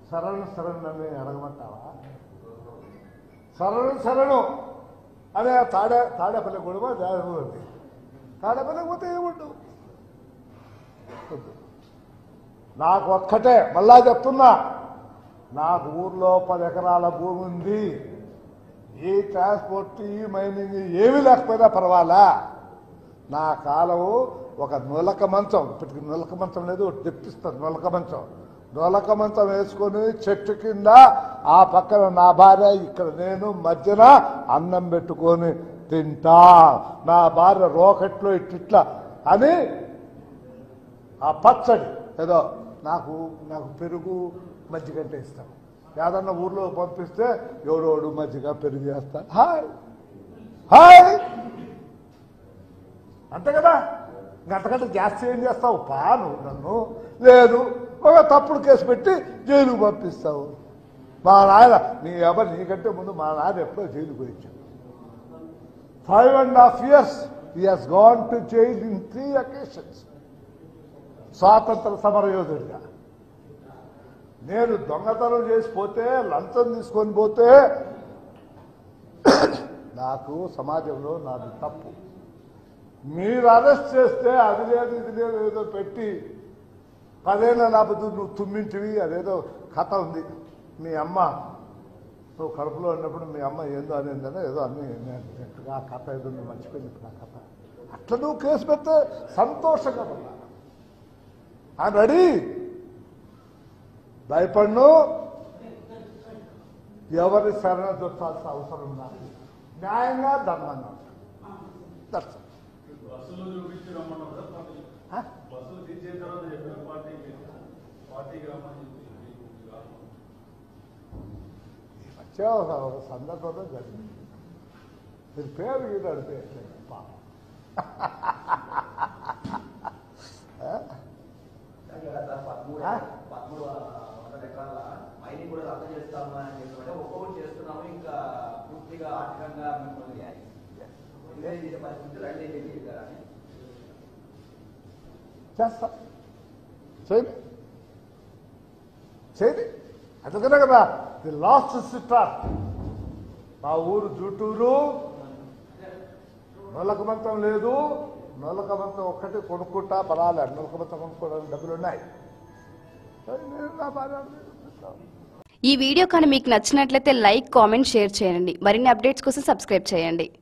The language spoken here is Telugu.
శరణు శరణు అని అడగమంటావా శరణు శరణు అదే తాడే తాడేపల్లి గొడవ ఉంది తాడేపల్లికి పోతే ఏముండు వద్దు. నాకు ఒక్కటే మళ్ళా చెప్తున్నా నాకు ఊర్లో పది ఎకరాల భూమి ఉంది ఈ ట్రాన్స్పోర్ట్ ఈ మైనింగ్ ఏమీ లేకపోయినా పర్వాలా నా కాలము ఒక నులక మంచం ఇప్పటికి నులక మంచం లేదు ఒకటి తెప్పిస్తాను నులక మంచం నులక మంచం వేసుకొని చెట్టు కింద ఆ పక్కన నా భార్య ఇక్కడ నేను మధ్యన అన్నం పెట్టుకొని తింటా నా భార్య రోకెట్లో ఇట్లా అని ఆ పచ్చడి ఏదో నాకు నాకు పెరుగు మజ్జిగ అంటే ఇష్టం ఏదన్నా ఊర్లో పంపిస్తే ఎవడోడు మజ్జిగ పెరుగు వేస్తా హాయ్ హాయ్ అంతే కదా ఇంక అంతకంటే జాస్తి ఏం చేస్తావు పాను నన్ను లేదు ఒక తప్పుడు కేసు పెట్టి జైలుకు పంపిస్తావు మా నాయన నీ ఎవరు నీకంటే ముందు మా నాయన ఎప్పుడో జైలుకు పోయించాడు five and half years he has gone to jail in three occasions స్వాతంత్ర సమరయోధుడిగా నేను దొంగతనం చేసి పోతే లంచం తీసుకొని పోతే నాకు సమాజంలో నాది తప్పు మీరు అరెస్ట్ చేస్తే అది లేదు ఇది లేదు ఏదో పెట్టి పదేళ్ళ లేకపోతే నువ్వు తుమ్మింటివి అదేదో కథ ఉంది మీ అమ్మ నువ్వు కడుపులో ఉన్నప్పుడు మీ అమ్మ ఏందో అనేందని ఏదో అన్ని నేను ఆ కథ ఏదో నువ్వు మర్చిపోయింది ఇప్పుడు ఆ కథ అట్లా నువ్వు కేసు పెడితే సంతోషంగా ఉన్నా ఆయన రెడీ భయపడ్ను ఎవరి శరణ దొరకాల్సిన అవసరం నాకు న్యాయంగా ధర్మంగా దట్స్ బస్సులు చూపించి రమ్మన్నాం కదా పార్టీ Huh? బస్సులు తీసేసిన తర్వాత చెప్పిన పార్టీకి పార్టీకి రమ్మని చెప్పి మీకు కాదు. వచ్చే ఒక ఒక సందర్భంలో జరిగింది మీరు పేరు గీడు అడితే పాపం. ఆ? పదమూడు ఆ? పదమూడు వందల ఎకరాల మైనింగ్ కూడా రద్దు చేస్తాము అని చెప్పి ఒక్కొక్కటి చేస్తున్నాము ఇంకా పూర్తిగా ఆర్థికంగా మిమ్మల్ని ఎంజాయ్ చేసే పరిస్థితులు అంటే ఏంటి కదా అని చేస్తా చేయండి చేయండి అందుకనే కదా ది లాస్ట్ సిస్టర్ మా ఊరు జూటూరు నొలకమంతం లేదు నొలకమంతం ఒక్కటి కొనుక్కుంటా పర్వాలేదు నొలకమంతం కొనుక్కోవడానికి డబ్బులు ఉన్నాయి నేను నా భార్య ఈ వీడియో కానీ మీకు నచ్చినట్లయితే లైక్ కామెంట్ షేర్ చేయండి మరిన్ని అప్డేట్స్ కోసం సబ్స్క్రైబ్ చేయండి